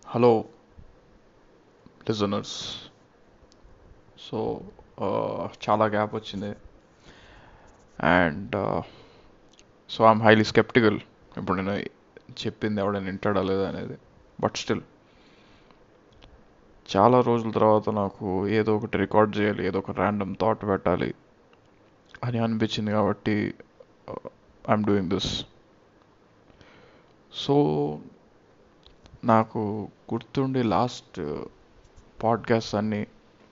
Hello listeners so చాలా gap వచ్చింది and so I'm highly sceptical ఇప్పుడు నేను చెప్పింది ఎవడైనా వింటాడా లేదా అనేది బట్ స్టిల్ చాలా రోజుల తర్వాత నాకు ఏదో ఒకటి రికార్డ్ చేయాలి ఏదో ఒక ర్యాండమ్ థాట్ పెట్టాలి అని అనిపించింది కాబట్టి ఐఎమ్ డూయింగ్ దిస్ సో నాకు గుర్తుండి లాస్ట్ పాడ్కాస్ట్ అన్నీ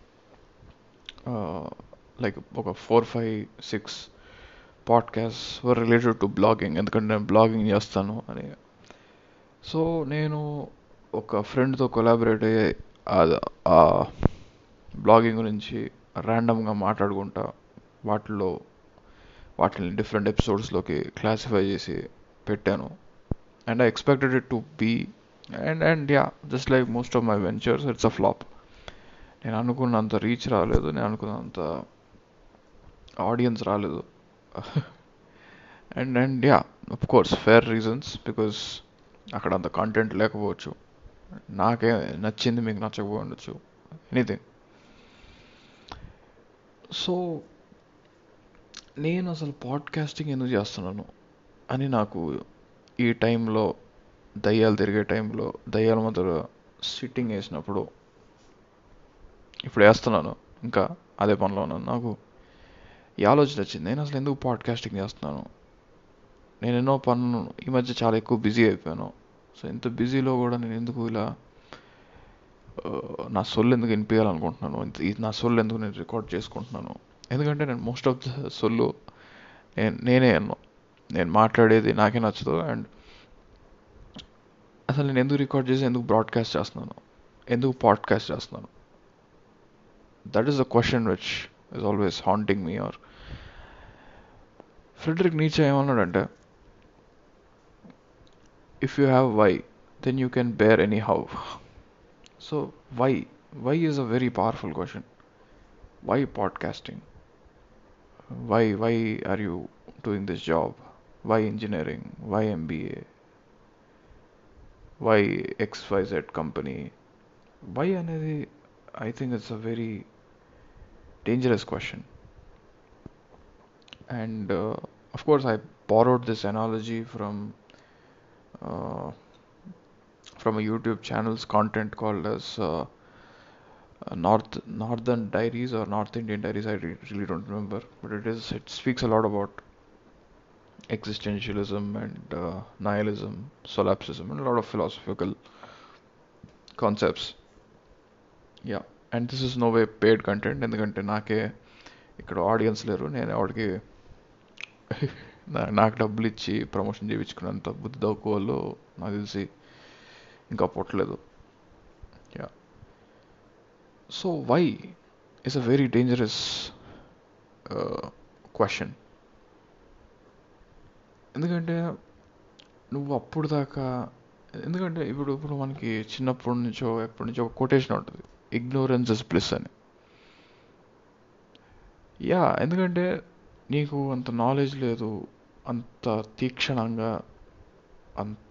లైక్ ఒక four five six podcast were related to blogging ఎందుకంటే నేను బ్లాగింగ్ చేస్తాను అని సో నేను ఒక ఫ్రెండ్తో కొలాబరేట్ అయ్యే ఆ బ్లాగింగ్ గురించి ర్యాండమ్గా మాట్లాడుకుంటా వాటిలో వాటిని డిఫరెంట్ ఎపిసోడ్స్లోకి క్లాసిఫై చేసి పెట్టాను and I expected it to be and and yeah just like most of my ventures it's a flop నేను అనుకున్నంత రీచ్ రాలేదు నేను అనుకున్నంత ఆడియన్స్ రాలేదు and and yeah of course fair reasons because అక్కడ అంత కంటెంట్ లేకపోవచ్చు నాకే నచ్చింది మీకు నచ్చకపోయి ఉండొచ్చు ఎనీథింగ్ సో నేను అసలు పాడ్కాస్టింగ్ ఎందుకు చేస్తున్నాను అని నాకు ఈ టైంలో దయ్యాలు తిరిగే టైంలో దయ్యాల మధ్య సిట్టింగ్ వేసినప్పుడు ఇప్పుడు వేస్తున్నాను ఇంకా అదే పనిలో ఉన్నాను నాకు ఈ ఆలోచన వచ్చింది నేను అసలు ఎందుకు పాడ్కాస్టింగ్ చేస్తున్నాను నేను ఎన్నో పనులు ఈ మధ్య చాలా ఎక్కువ బిజీ అయిపోయాను సో ఇంత బిజీలో కూడా నేను ఎందుకు ఇలా నా సొల్లు ఎందుకు వినిపించాలనుకుంటున్నాను నా సొల్లు ఎందుకు నేను రికార్డ్ చేసుకుంటున్నాను ఎందుకంటే నేను మోస్ట్ ఆఫ్ ద సొల్లు నేను నేనే అన్నా నేను మాట్లాడేది నాకే నచ్చదు అండ్ అసలు నేను ఎందుకు రికార్డ్ చేసి ఎందుకు బ్రాడ్కాస్ట్ చేస్తున్నాను ఎందుకు పాడ్కాస్ట్ చేస్తున్నాను that is the question which is always haunting me or Friedrich Nietzsche ఏమన్నాడంటే if you have why then you can bear any how so why why is a very powerful question why podcasting why why are you doing this job why engineering why MBA why XYZ company why అనేది I think it's a very dangerous question and of course i borrowed this analogy from uh, from a youtube channel's content called as uh, north northern diaries or north indian diaries i re- really don't remember but it is it speaks a lot about existentialism and uh, nihilism solipsism and a lot of philosophical concepts yeah and this is no way paid content ఎందుకంటే నాకే ఇక్కడ audience లేరు నేను ఎవరికి నాకు డబ్బులు ఇచ్చి promotion చేయించుకున్నంత బుద్ధి తక్కువ వాళ్ళు నాకు తెలిసి ఇంకా పుట్టలేదు yeah so why is a very dangerous question ఎందుకంటే నువ్వు అప్పుడు దాకా ఎందుకంటే ఇప్పుడు ఇప్పుడు మనకి చిన్నప్పటి నుంచో ఎప్పటి నుంచో ఒక కొటేషన్ ఉంటుంది ఇగ్నోరెన్స్ ఇస్ ప్లస్ అని యా ఎందుకంటే నీకు అంత నాలెడ్జ్ లేదు అంత తీక్షణంగా అంత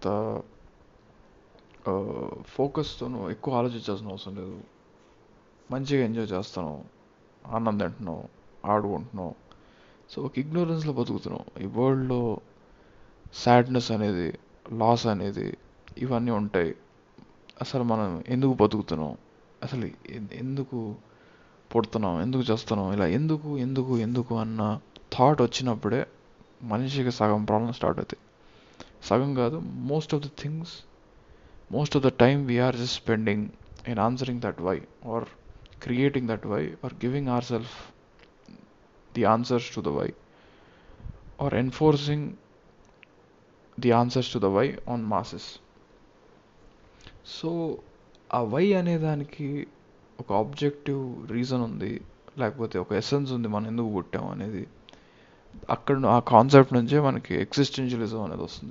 ఫోకస్తో ఎక్కువ ఆలోచించాల్సిన అవసరం లేదు మంచిగా ఎంజాయ్ చేస్తాను ఆనందం తింటున్నావు ఆడుకుంటున్నావు సో ఒక ఇగ్నోరెన్స్లో బతుకుతున్నావు ఈ వరల్డ్లో సాడ్నెస్ అనేది లాస్ అనేది ఇవన్నీ ఉంటాయి అసలు మనం ఎందుకు బతుకుతున్నాం అసలు ఎందుకు పుడుతున్నాం ఎందుకు చేస్తున్నాం ఇలా ఎందుకు ఎందుకు ఎందుకు అన్న థాట్ వచ్చినప్పుడే మనిషికి సగం ప్రాబ్లం స్టార్ట్ అవుతాయి సగం కాదు most of the things most of the time we are just spending in answering that why are creating that why are giving our self the answers to the why are enforcing the answers to the why on masses so ఆ why అనే దానికి ఒక objective reason ఉంది లేకపోతే ఒక essence ఉంది మనం ఎందుకు పుట్టాం అనేది అక్కడ ఆ కాన్సెప్ట్ నుంచే మనకి ఎగ్జిస్టెన్షియలిజం అనేది వస్తుంది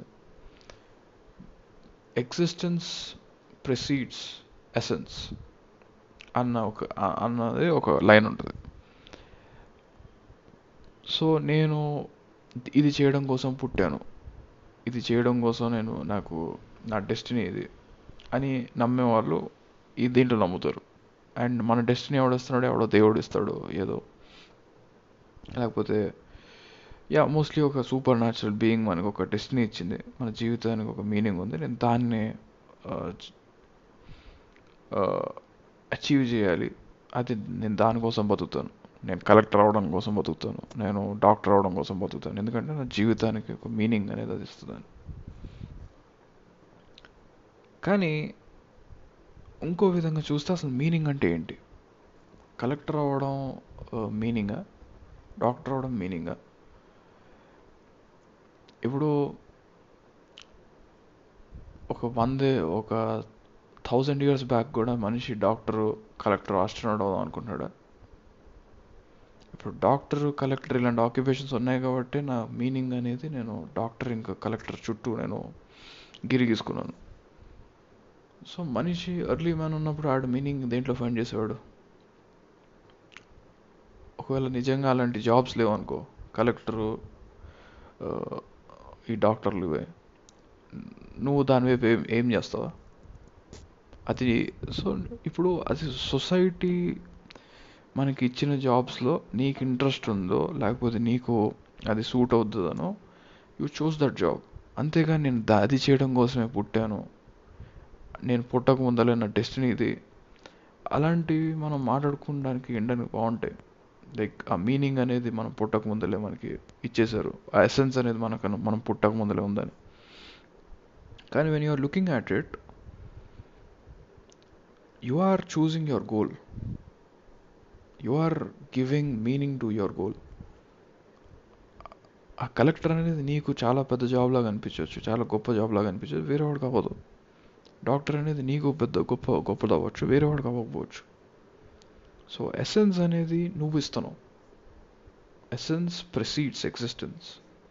ఎగ్జిస్టెన్స్ ప్రెసీడ్స్ ఎసెన్స్ అన్న ఒక అన్నది ఒక లైన్ ఉంటుంది సో నేను ఇది చేయడం కోసం పుట్టాను ఇది చేయడం కోసం నేను నాకు నా డెస్టినీ ఇది అని నమ్మే వాళ్ళు ఈ దీంట్లో నమ్ముతారు అండ్ మన డెస్టినీ ఎవడిస్తున్నాడు ఎవడో దేవుడు ఇస్తాడు ఏదో లేకపోతే యా మోస్ట్లీ ఒక సూపర్ న్యాచురల్ బీయింగ్ మనకు ఒక డెస్టినీ ఇచ్చింది మన జీవితానికి ఒక మీనింగ్ ఉంది నేను దాన్ని అచీవ్ చేయాలి అది నేను దానికోసం బతుకుతాను నేను కలెక్టర్ అవడం కోసం బతుకుతాను నేను డాక్టర్ అవడం కోసం బతుకుతాను ఎందుకంటే నా జీవితానికి ఒక మీనింగ్ అనేది అది ఇస్తుంది కానీ ఇంకో విధంగా చూస్తే అసలు మీనింగ్ అంటే ఏంటి కలెక్టర్ అవ్వడం మీనింగా డాక్టర్ అవ్వడం మీనింగా ఇప్పుడు ఒక వందే ఒక థౌజండ్ ఇయర్స్ బ్యాక్ కూడా మనిషి డాక్టర్ కలెక్టర్ ఆస్ట్రోనాట్ అవుదాం అనుకుంటున్నాడా ఇప్పుడు డాక్టర్ కలెక్టర్ ఇలాంటి ఆక్యుపేషన్స్ ఉన్నాయి కాబట్టి నా మీనింగ్ అనేది నేను డాక్టర్ ఇంకా కలెక్టర్ చుట్టూ నేను గిరిగీసుకున్నాను సో మనిషి ఎర్లీ మ్యాన్ ఉన్నప్పుడు ఆడు మీనింగ్ దేంట్లో ఫైండ్ చేసేవాడు ఒకవేళ నిజంగా అలాంటి జాబ్స్ లేవనుకో కలెక్టరు ఈ డాక్టర్లు ఇవే నువ్వు దాని వైపు ఏం ఏం చేస్తావా అది సో ఇప్పుడు అది సొసైటీ మనకి ఇచ్చిన జాబ్స్లో నీకు ఇంట్రెస్ట్ ఉందో లేకపోతే నీకు అది సూట్ అవుతుందనో యూ చూస్ దట్ జాబ్ అంతేగాని నేను అది చేయడం కోసమే పుట్టాను నేను పుట్టక ముందలే నా డెస్టినీ ఇది అలాంటివి మనం మాట్లాడుకోవడానికి ఎండని బాగుంటాయి లైక్ ఆ మీనింగ్ అనేది మనం పుట్టక ముందలే మనకి ఇచ్చేశారు ఆ ఎసెన్స్ అనేది మనకు మనం పుట్టక ముందలే ఉందని కానీ when you're looking at it you are choosing your goal you are giving meaning to your goal ఆ కలెక్టర్ అనేది నీకు చాలా పెద్ద జాబ్ లాగా అనిపించవచ్చు చాలా గొప్ప జాబ్ లాగా అనిపించవచ్చు వేరే వాడికి అవ్వదు డాక్టర్ అనేది నీకు పెద్ద గొప్ప గొప్పది అవ్వచ్చు వేరే వాడికి అవ్వకపోవచ్చు సో ఎసెన్స్ అనేది నువ్వు ఇస్తున్నావు ఎసెన్స్ ప్రెసీడ్స్ ఎగ్జిస్టెన్స్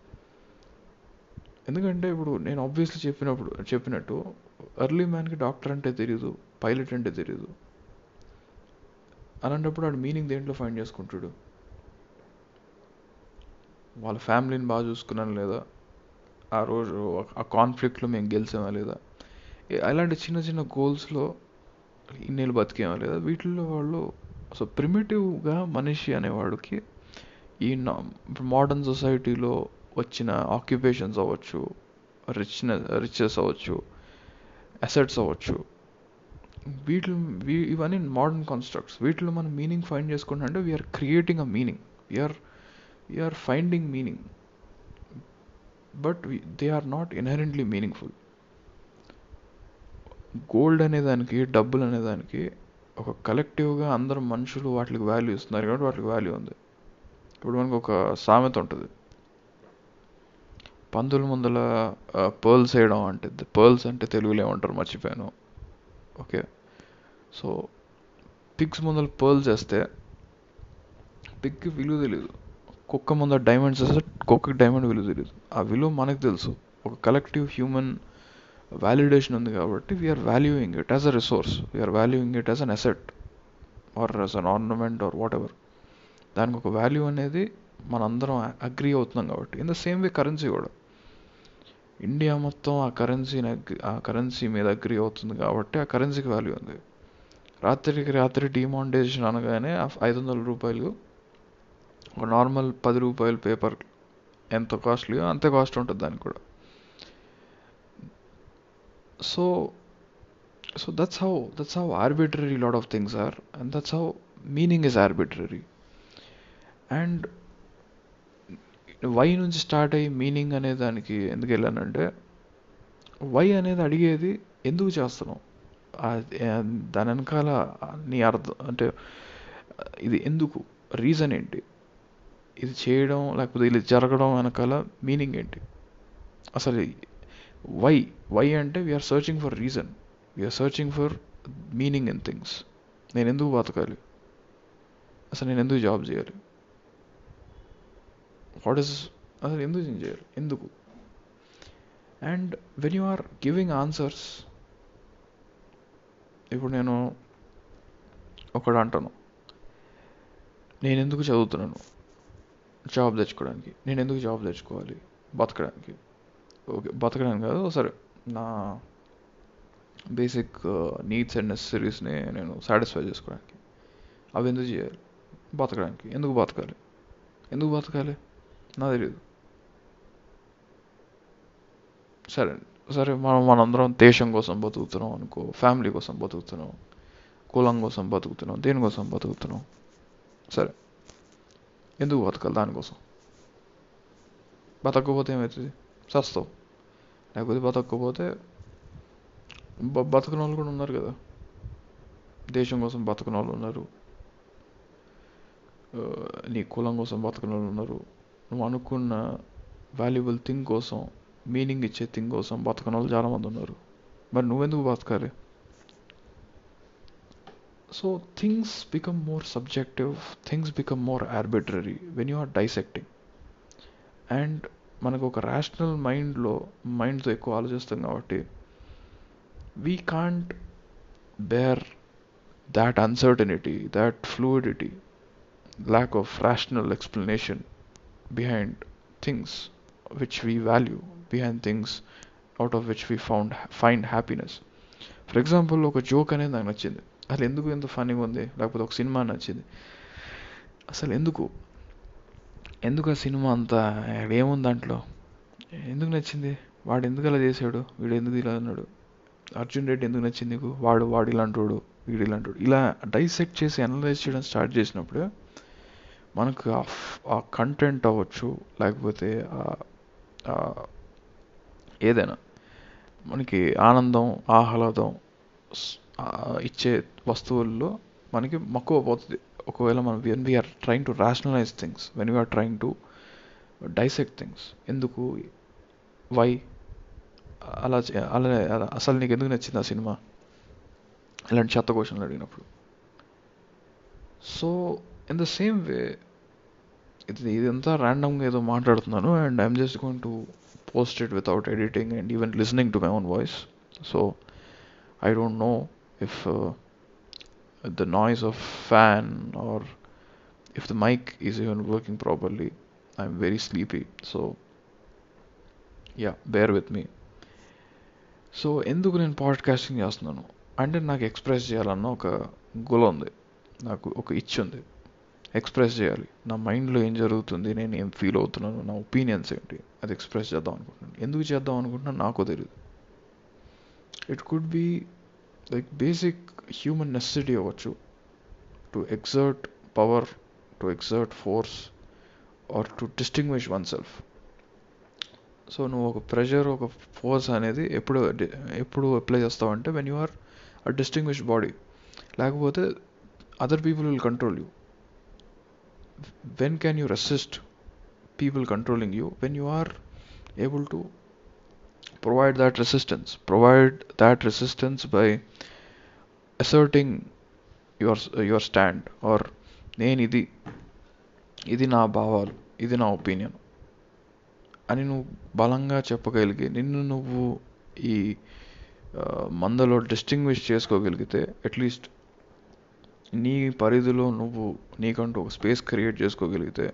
ఎందుకంటే ఇప్పుడు నేను ఆబ్వియస్లీ చెప్పినప్పుడు చెప్పినట్టు ఎర్లీ మ్యాన్కి డాక్టర్ అంటే తెలియదు పైలట్ అంటే తెలియదు అలాంటప్పుడు వాడు మీనింగ్ దేంట్లో ఫైండ్ చేసుకుంటాడు వాళ్ళ ఫ్యామిలీని బాగా చూసుకున్నాను లేదా ఆ రోజు ఆ కాన్ఫ్లిక్ట్లో మేము గెలిచామా లేదా అలాంటి చిన్న చిన్న గోల్స్లో ఇన్నేళ్ళు బతికేమా లేదా వీటిల్లో వాళ్ళు సో ప్రిమిటివ్గా మనిషి అనేవాడికి ఈ మోడర్న్ సొసైటీలో వచ్చిన ఆక్యుపేషన్స్ అవ్వచ్చు రిచ్నె రిచెస్ అవ్వచ్చు అసెట్స్ అవ్వచ్చు వీటిలో ఇవన్నీ మోడర్న్ కాన్స్ట్రక్ట్స్ వీటిలో మనం మీనింగ్ ఫైండ్ చేసుకుంటా అంటే we are creating a meaning we are we are finding meaning but they are not inherently meaningful gold అనే దానికి డబ్బులు అనే దానికి ఒక కలెక్టివ్గా అందరు మనుషులు వాటికి వాల్యూ ఇస్తున్నారు కాబట్టి వాటికి వాల్యూ ఉంది ఇప్పుడు మనకు ఒక సామెత ఉంటుంది పందుల ముందల పర్ల్స్ వేయడం అంటే పర్ల్స్ అంటే తెలుగులో ఏమంటారు మర్చిపోయాను ఓకే సో పిగ్స్ ముందర పర్ల్స్ వేస్తే పిగ్కి విలువ తెలియదు కుక్క ముందర డైమండ్స్ వేస్తే కుక్కకి డైమండ్ విలువ తెలియదు ఆ విలువ మనకు తెలుసు ఒక కలెక్టివ్ హ్యూమన్ వ్యాలిడేషన్ ఉంది కాబట్టి we are valuing it as a resource we are valuing it as an asset or as an ornament or whatever దానికి ఒక వాల్యూ అనేది మనందరం అగ్రి అవుతున్నాం కాబట్టి in the same way currency కూడా ఇండియా మొత్తం ఆ కరెన్సీని ఆ కరెన్సీ మీద అగ్రి అవుతుంది కాబట్టి ఆ కరెన్సీకి వాల్యూ ఉంది రాత్రికి రాత్రి డిమానిటైజేషన్ అనగానే ఐదు వందల రూపాయలు ఒక నార్మల్ పది రూపాయల పేపర్ ఎంత కాస్ట్లీయో అంతే కాస్ట్ ఉంటుంది దానికి కూడా so so that's how that's how arbitrary lot of things are and that's how meaning is arbitrary and why నుంచి స్టార్ట్ అయ్యి మీనింగ్ అనే దానికి ఎందుకు వెళ్ళానంటే వై అనేది అడిగేది ఎందుకు చేస్తున్నావు దాని వెనకాల నీ అర్థం అంటే ఇది ఎందుకు రీజన్ ఏంటి ఇది చేయడం లేకపోతే ఇది జరగడం వెనకాల మీనింగ్ ఏంటి అసలు వై వై అంటే we are searching for reason we are searching for meaning in things నేను ఎందుకు బతకాలి అసలు నేను ఎందుకు జాబ్ చేయాలి వాట్ ఇస్ అసలు ఎందుకు చేయాలి ఎందుకు and when you are giving answers ఇప్పుడు నేను ఒకడు అంటాను నేను ఎందుకు చదువుతున్నాను జాబ్ తెచ్చుకోవడానికి నేను ఎందుకు జాబ్ తెచ్చుకోవాలి బతకడానికి ఓకే బతకడానికి కాదు సరే నా బేసిక్ నీడ్స్ అండ్ నెసరీస్ని నేను సాటిస్ఫై చేసుకోవడానికి అవి ఎందుకు చేయాలి బతకడానికి ఎందుకు బతకాలి ఎందుకు బతకాలి నాకు తెలియదు సరే సరే మనం మనందరం దేశం కోసం బతుకుతున్నాం అనుకో ఫ్యామిలీ కోసం బతుకుతున్నాం కులం కోసం బతుకుతున్నాం దేనికోసం బతుకుతున్నాం సరే ఎందుకు బతకాలి దానికోసం బతకపోతే ఏమవుతుంది చస్తావు లేకపోతే బతకపోతే బ బతకని వాళ్ళు కూడా ఉన్నారు కదా దేశం కోసం బతకని వాళ్ళు ఉన్నారు ఆ, నీ కులం కోసం బతకని వాళ్ళు ఉన్నారు నువ్వు అనుకున్న వాల్యుబుల్ థింగ్ కోసం మీనింగ్ ఇచ్చే థింగ్ కోసం బతకని వాళ్ళు చాలామంది ఉన్నారు మరి నువ్వెందుకు బతకాలి so things become more subjective things become more arbitrary when you are dissecting and మనకు ఒక రేషనల్ మైండ్లో మైండ్తో ఎక్కువ ఆలోచిస్తాం కాబట్టి we can't bear that uncertainty that fluidity lack of rational explanation behind things which we value, behind things out of which we found find happiness. For example ఒక joke అనేది నాకు నచ్చింది అసలు ఎందుకు ఎంత ఫన్నీగా ఉంది లేకపోతే ఒక సినిమా నచ్చింది అసలు ఎందుకు ఎందుకు ఆ సినిమా అంతా ఏముంది దాంట్లో ఎందుకు నచ్చింది వాడు ఎందుకు అలా చేశాడు వీడు ఎందుకు ఇలా అన్నాడు అర్జున్ రెడ్డి ఎందుకు నచ్చింది నీకు వాడు వాడు ఇలాంటోడు వీడు ఇలాంటోడు ఇలా డైసెక్ట్ చేసి అనలైజ్ చేయడం స్టార్ట్ చేసినప్పుడు మనకు ఆ ఫ్- ఆ కంటెంట్ అవ్వచ్చు లేకపోతే ఆ- ఆ ఏదైనా మనకి ఆనందం ఆహ్లాదం స్- ఆ ఇచ్చే వస్తువుల్లో మనకి మక్కువ పోతుంది ఒకవేళ మనం when we are trying to rationalise things when we are trying to dissect things ఎందుకు వై అలా చే- అలా అలా- అసలు నీకు ఎందుకు నచ్చింది ఆ సినిమా ఇలాంటి చెత్త క్వశ్చన్లు అడిగినప్పుడు so in the same way ఇది ఇదంతా ర్యాండమ్గా ఏదో మాట్లాడుతున్నాను and I'm just going to post it without editing and even listening to my own voice so I don't know if the noise of fan or if the mic is even working properly I'm very sleepy so yeah bear with me so ఎందుకు నేను podcasting చేస్తున్నాను అంటే నాకు express చేయాలన్న ఒక గుల ఉంది నాకు ఒక ఇచ్చి ఉంది ఎక్స్ప్రెస్ చేయాలి నా మైండ్లో ఏం జరుగుతుంది నేను ఏం ఫీల్ అవుతున్నాను నా ఒపీనియన్స్ ఏంటి అది ఎక్స్ప్రెస్ చేద్దాం అనుకుంటున్నాను ఎందుకు చేద్దాం అనుకుంటున్నాను నాకు తెలియదు it could be like basic human necessity అవ్వచ్చు to exert power to exert force or to distinguish one self so నువ్వు ఒక ప్రెషర్ ఒక ఫోర్స్ అనేది ఎప్పుడు ఎప్పుడు అప్లై చేస్తావు అంటే when you are a distinguish body లేకపోతే other people will control you when can you resist people controlling you when you are able to provide that resistance provide that resistance by asserting your your stand or నేను ఇది ఇది నా భావాలు ఇది నా opinion అని నువ్వు బలంగా చెప్పగలిగి నిన్ను నువ్వు ఈ ఆ, మందలో డిస్టింగ్విష్ చేసుకోగలిగితే అట్లీస్ట్ నీ పరిధిలో నువ్వు నీకంటూ ఒక స్పేస్ క్రియేట్ చేసుకోగలిగితే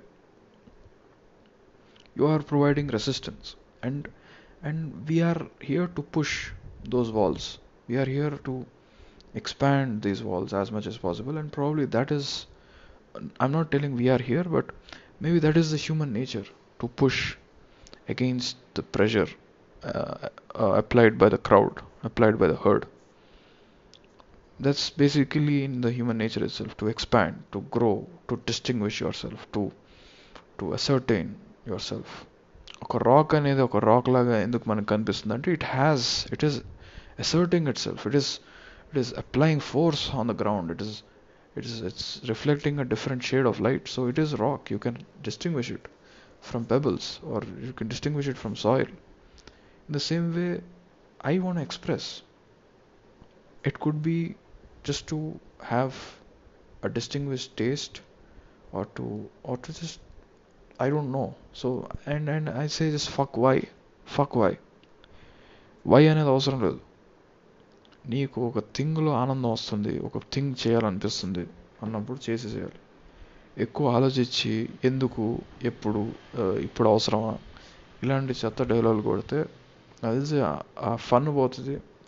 you are providing resistance and and we are here to push those walls we are here to expand these walls as much as possible and probably that is i'm not telling we are here but maybe that is the human nature to push against the pressure uh, uh, applied by the crowd applied by the herd that's basically in the human nature itself to expand to grow to distinguish yourself to to ascertain yourself ఒక rock అనేది ఒక rock లాగా ఎందుకు మనకు కనిపిస్తుంది అంటే it has it is asserting it self it is it is applying force on the ground it is it is it's reflecting a different shade of light so it is rock you can distinguish it from pebbles or you can distinguish it from soil in the same way i want to express it could be just to have a distinguished taste or to or to just i don't know so and and i say just fuck why fuck why why అనేది అవసరం లేదు నీకు ఒక థింగ్లో ఆనందం వస్తుంది ఒక thing చేయాలనిపిస్తుంది అన్నప్పుడు చేసేసేయాలి ఎక్కువ ఆలోచించి ఎందుకు ఎప్పుడు ఆ, ఇప్పుడు అవసరమా ఇలాంటి చెత్త డైలాగులు కొడితే అది ఆ ఫన్ పోతుంది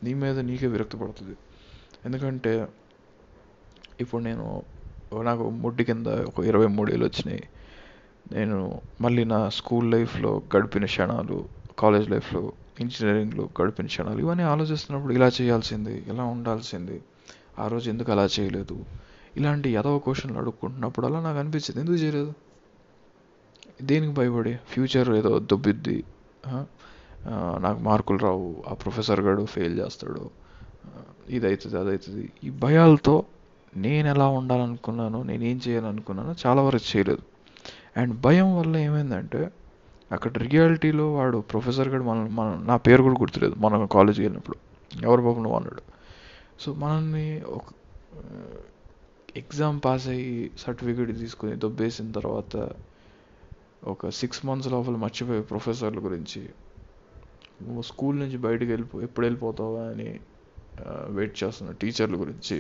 నీ మీద నీకే విరక్తి పడుతుంది ఎందుకంటే ఇప్పుడు నేను నాకు ముడ్డి కింద ఒక ఇరవై మూడేళ్ళు వచ్చినాయి నేను మళ్ళీ నా స్కూల్ లైఫ్లో గడిపిన క్షణాలు కాలేజ్ లైఫ్లో ఇంజనీరింగ్లో గడిపిన క్షణాలు ఇవన్నీ ఆలోచిస్తున్నప్పుడు ఇలా చేయాల్సింది ఇలా ఉండాల్సింది ఆ రోజు ఎందుకు అలా చేయలేదు ఇలాంటి ఎదవ క్వశ్చన్లు అడుక్కుంటున్నప్పుడు అలా నాకు అనిపించింది ఎందుకు చేయలేదు దేనికి భయపడి ఫ్యూచర్ ఏదో దొబ్బిద్ది ఆ, ఆ, నాకు మార్కులు రావు ఆ ప్రొఫెసర్ గడు ఫెయిల్ చేస్తాడు ఆ, ఇది అవుతుంది అది అవుతుంది ఈ భయాలతో నేను ఎలా ఉండాలనుకున్నానో నేను ఏం చేయాలనుకున్నానో చాలా వరకు చేయలేదు అండ్ భయం వల్ల ఏమైందంటే అక్కడ రియాలిటీలో వాడు ప్రొఫెసర్ గడు మన మన నా పేరు కూడా గుర్తులేదు మనం కాలేజీకి వెళ్ళినప్పుడు ఎవరి బాబు నువ్వు అన్నాడు సో మనల్ని ఒక ఎగ్జామ్ పాస్ అయ్యి సర్టిఫికేట్ తీసుకొని దొబ్బేసిన తర్వాత ఒక సిక్స్ మంత్స్ లోపల మర్చిపోయే ప్రొఫెసర్ల గురించి నువ్వు స్కూల్ నుంచి బయటికి వెళ్ళిపో ఎప్పుడు వెళ్ళిపోతావా అని వెయిట్ చేస్తున్న టీచర్ల గురించి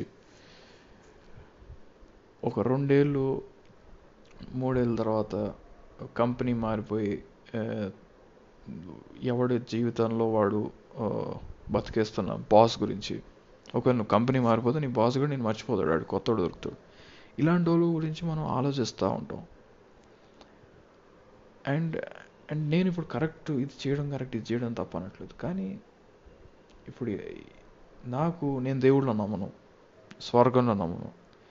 ఒక రెండేళ్ళు మూడేళ్ళ తర్వాత కంపెనీ మారిపోయి ఆ, ఎవడి జీవితంలో వాడు ఆ, బతికేస్తున్న బాస్ గురించి ఒకవేళ నువ్వు కంపెనీ మారిపోతే నీ బాస్ కూడా నేను మర్చిపోతాడు వాడు కొత్తడు దొరుకుతాడు ఇలాంటి వాళ్ళ గురించి మనం ఆలోచిస్తూ ఉంటాం అండ్ అండ్ నేను ఇప్పుడు కరెక్ట్ ఇది చేయడం కరెక్ట్ ఇది చేయడం తప్ప అనట్లేదు కానీ ఇప్పుడు నాకు నేను దేవుళ్ళ నమ్మను స్వర్గంలో నమ్మను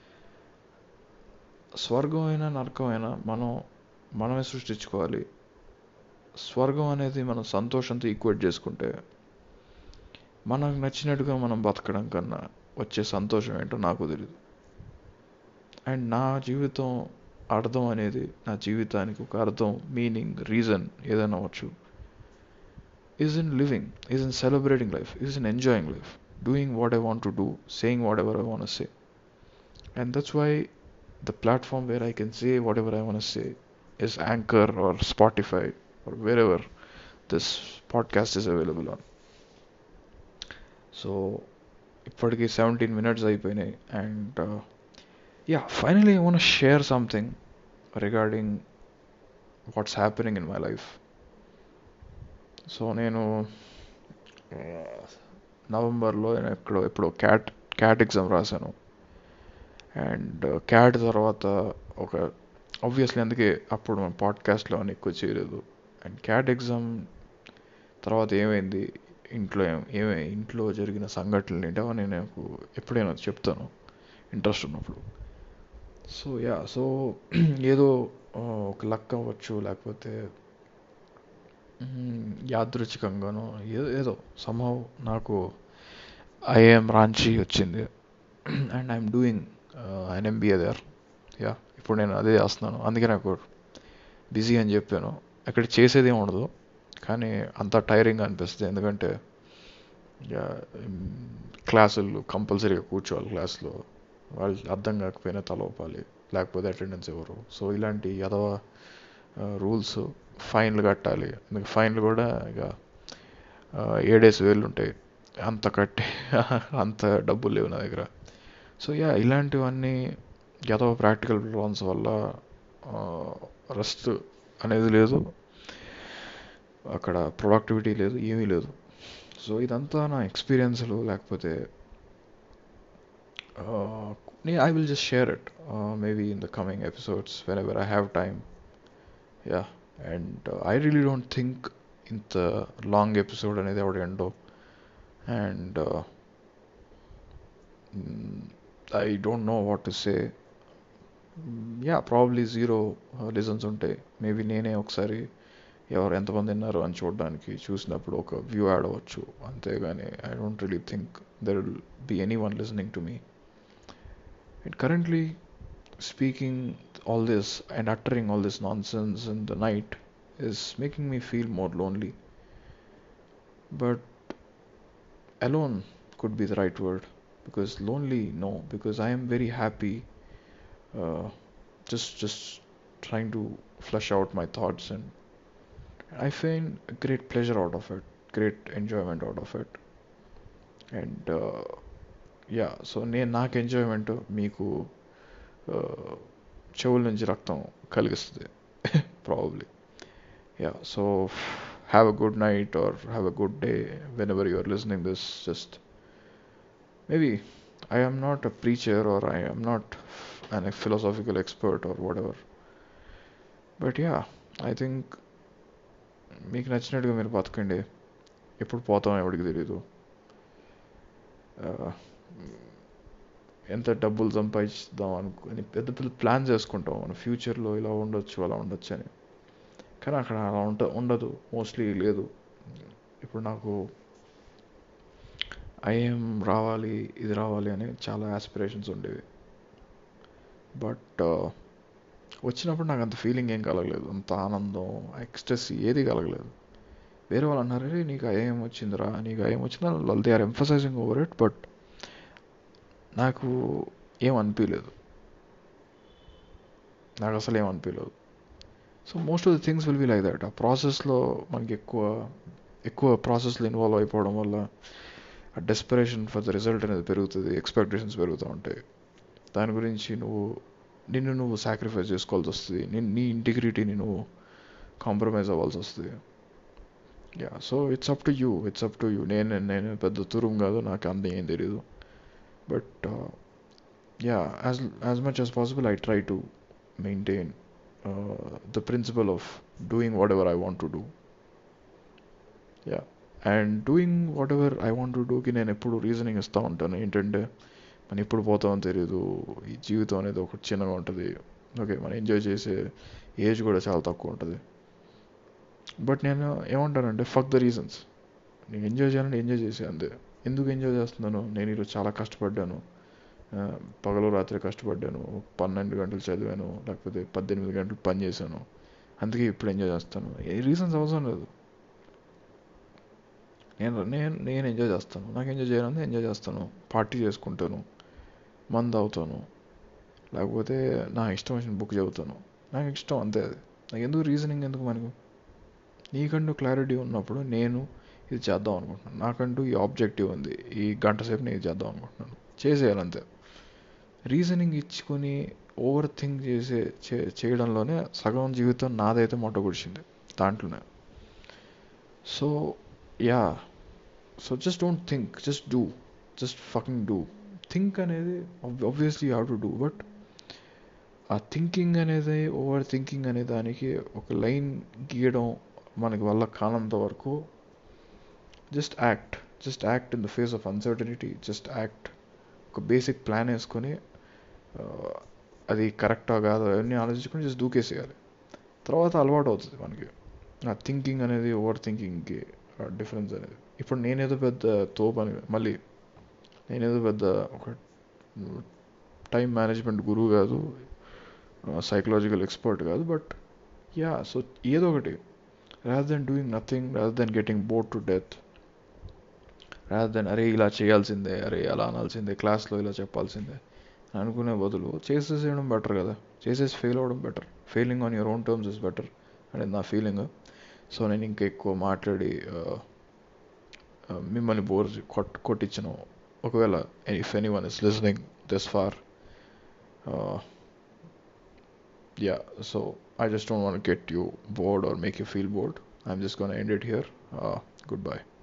స్వర్గం అయినా నరకం అయినా మనం మనమే సృష్టించుకోవాలి స్వర్గం అనేది మనం సంతోషంతో ఈక్వేట్ చేసుకుంటే మనకు నచ్చినట్టుగా మనం బతకడం కన్నా వచ్చే సంతోషం ఏంటో నాకు తెలియదు అండ్ నా జీవితం అర్థం అనేది నా జీవితానికి ఒక అర్థం మీనింగ్ రీజన్ ఏదైనా అవ్వచ్చు is in living is in celebrating life is in enjoying life doing what I want to do saying whatever I want say and that's why the platform where I can say whatever I want to say is Anchor or Spotify or wherever this podcast is available on. So ఇప్పటికి seventeen minutes అయిపోయినాయి and yeah finally I want share something regarding what's happening in my life so నేను నవంబర్లో నేను ఎక్కడో ఎప్పుడో CAT CAT exam రాశాను and CAT తర్వాత ఒక ఆబ్వియస్లీ అందుకే అప్పుడు మన పాడ్కాస్ట్లో అని ఎక్కువ చేయలేదు అండ్ క్యాట్ ఎగ్జామ్ తర్వాత ఏమైంది ఇంట్లో ఏం- ఏమై ఇంట్లో జరిగిన సంఘటనలు ఏంటి అవన్నీ నాకు ఎప్పుడైనా చెప్తాను ఇంట్రెస్ట్ ఉన్నప్పుడు సో యా సో ఏదో ఆ, ఒక లక్ అవ్వచ్చు లేకపోతే మ్, యాదృచ్ఛికంగానో ఏదో ఏదో సంహవ్ నాకు ఐఏఎం రాంచి వచ్చింది and I'm doing an MBA there yeah ఇప్పుడు నేను అదే చేస్తున్నాను అందుకే నాకు బిజీ అని చెప్పాను అక్కడ చేసేది ఏమి ఉండదు కానీ అంత టైరింగ్ అనిపిస్తుంది ఎందుకంటే యా క్లాసులు కంపల్సరీగా కూర్చోవాలి క్లాస్లో వాళ్ళు అర్థం కాకపోయినా తలవపాలి లేకపోతే అటెండెన్స్ ఎవరు సో ఇలాంటి యదవ రూల్స్ ఫైన్లు కట్టాలి అందుకే ఫైన్లు కూడా ఇక ఆ, ఏడేసి వేలు ఉంటాయి అంత కట్టి అంత డబ్బులు లేవు నా దగ్గర సో యా ఇలాంటివన్నీ యదవ ప్రాక్టికల్ ప్రాబ్లమ్స్ వల్ల రెస్ట్ అనేది లేదు అక్కడ ప్రొడక్టివిటీ లేదు ఏమీ లేదు సో ఇదంతా నా ఎక్స్పీరియన్స్లు లేకపోతే I will just share it maybe in the coming episodes whenever I have time yeah and I really don't think ఇంత లాంగ్ ఎపిసోడ్ అనేది ఎవడ ఎండో and I don't know what to say yeah probably zero listens ఉంటాయి maybe నేనే ఒకసారి ఎవరు ఎంతమంది విన్నారు అని చూడడానికి చూసినప్పుడు ఒక వ్యూ యాడ్ అవ్వచ్చు అంతేగాని I don't really think there will be anyone listening to me and currently speaking all this and uttering all this nonsense in the night is making me feel more lonely. But alone could be the right word because lonely, no, because I am very happy. Uh, just just trying to flush out my thoughts and I find a great pleasure out of it, great enjoyment out of it. And uh, yeah, so నేను నాకు enjoyment మీకు చెవుల నుంచి రక్తం కలిగిస్తుంది probably yeah so have a good night or have a good day whenever you are listening this just maybe I am not a preacher or I am not an a philosophical expert or whatever. But yeah I think మీకు నచ్చినట్టుగా మీరు బతకండి ఎప్పుడు పోతాం ఎవరికి తెలియదు ఆ, ఎంత డబ్బులు సంపాదిద్దాం అనుకుని పెద్ద పెద్ద ప్లాన్ చేసుకుంటాం మన ఫ్యూచర్లో ఇలా ఉండొచ్చు అలా ఉండొచ్చు అని కానీ అక్కడ అలా ఉంట ఉండదు మోస్ట్లీ లేదు ఇప్పుడు నాకు ఐఎం రావాలి ఇది రావాలి అని చాలా ఆస్పిరేషన్స్ ఉండేవి బట్ వచ్చినప్పుడు నాకు అంత ఫీలింగ్ ఏం కలగలేదు అంత ఆనందం ఎక్స్ట్రెస్ ఏది కలగలేదు వేరే వాళ్ళు అన్నారు "అరే, నీకు ఐఎం వచ్చిందిరా నీకు ఐఎం వచ్చిందా they are emphasizing over it but నాకు ఏం అనిపించలేదు నాకు అసలు ఏం అనిపించలేదు so most of the things will be like that ఆ ప్రాసెస్లో మనకి ఎక్కువ ఎక్కువ ప్రాసెస్లో ఇన్వాల్వ్ అయిపోవడం వల్ల ఆ డెస్పరేషన్ ఫర్ ద రిజల్ట్ అనేది పెరుగుతుంది ఎక్స్పెక్టేషన్స్ పెరుగుతూ ఉంటాయి దాని గురించి నువ్వు నిన్ను నువ్వు సాక్రిఫైస్ చేసుకోవాల్సి వస్తుంది నీ- నీ ఇంటిగ్రిటీని నువ్వు కాంప్రమైజ్ అవ్వాల్సి వస్తుంది yeah so it's up to you it's up to you నేను నేను పెద్ద తురుం కాదు నాకు అంత ఏం తెలియదు but yeah as as much as possible I try to maintain the principle of doing whatever I want to do yeah and doing whatever I want to డూకి నేను ఎప్పుడు రీజనింగ్ ఇస్తూ ఉంటాను ఏంటంటే మనం ఎప్పుడు పోతామో తెలియదు ఈ జీవితం అనేది ఒకటి చిన్నగా ఉంటుంది ఓకే మనం ఎంజాయ్ చేసే ఏజ్ కూడా చాలా తక్కువ ఉంటుంది బట్ నేను ఏమంటానంటే ఫక్ ద రీజన్స్ నేను ఎంజాయ్ చేయాలంటే ఎంజాయ్ చేసే అంతే ఎందుకు ఎంజాయ్ చేస్తున్నాను నేను ఈరోజు చాలా కష్టపడ్డాను ఆ, పగలు రాత్రి కష్టపడ్డాను పన్నెండు గంటలు చదివాను లేకపోతే పద్దెనిమిది గంటలు పని చేశాను అందుకే ఇప్పుడు ఎంజాయ్ చేస్తాను ఏ రీజన్స్ అవసరం లేదు నేను నేను నేను ఎంజాయ్ చేస్తాను నాకు ఎంజాయ్ చేయాలని ఎంజాయ్ చేస్తాను పార్టీ చేసుకుంటాను మందు అవుతాను లేకపోతే నా ఇష్టం వచ్చిన బుక్ చదువుతాను నాకు ఇష్టం అంతే అది నాకు ఎందుకు రీజనింగ్ ఎందుకు మనకు నీకంటూ క్లారిటీ ఉన్నప్పుడు నేను ఇది చేద్దాం అనుకుంటున్నాను నాకంటూ ఈ ఆబ్జెక్టివ్ ఉంది ఈ గంట సేపు నేను ఇది చేద్దాం అనుకుంటున్నాను చేసేయాలంతే రీజనింగ్ ఇచ్చుకొని ఓవర్ థింక్ చేసే చే- చేయడంలోనే సగం జీవితం నాదైతే మొట్ట గుడిచింది దాంట్లోనే so yeah so just don't think just do just fucking do think అనేది obviously have to do but ఆ థింకింగ్ అనేది ఓవర్ థింకింగ్ అనే దానికి ఒక లైన్ గీయడం మనకి వల్ల కానంత వరకు just act just act in the face of uncertainty just act ఒక బేసిక్ ప్లాన్ వేసుకొని ఆ, అది కరెక్టా కాదో అవన్నీ ఆలోచించుకొని జస్ట్ దూకేసేయాలి తర్వాత అలవాటు అవుతుంది మనకి ఆ థింకింగ్ అనేది ఓవర్ థింకింగ్కి డిఫరెన్స్ అనేది ఇప్పుడు నేనేదో పెద్ద తోపు అని మళ్ళీ నేనేదో పెద్ద ఒక టైం మేనేజ్మెంట్ గురువు కాదు సైకలాజికల్ ఎక్స్పర్ట్ కాదు బట్ యా సో ఏదో ఒకటి rather than doing nothing rather than getting bored to death rather than అరే ఇలా చేయాల్సిందే అరే అలా అనాల్సిందే క్లాస్లో ఇలా చెప్పాల్సిందే అని అనుకునే బదులు చేసేసేయడం బెటర్ కదా చేసేసి ఫెయిల్ అవ్వడం better failing on your own terms is better అనేది నా ఫీలింగ్ సో నేను ఇంకా ఎక్కువ మాట్లాడి ఆ, ఆ, మిమ్మల్ని బోర్ కొట్ కొట్టించను ఒకవేళ if anyone is listening this far yeah so i just don't want to get you bored or make you feel bored i'm just going to end it here uh, goodbye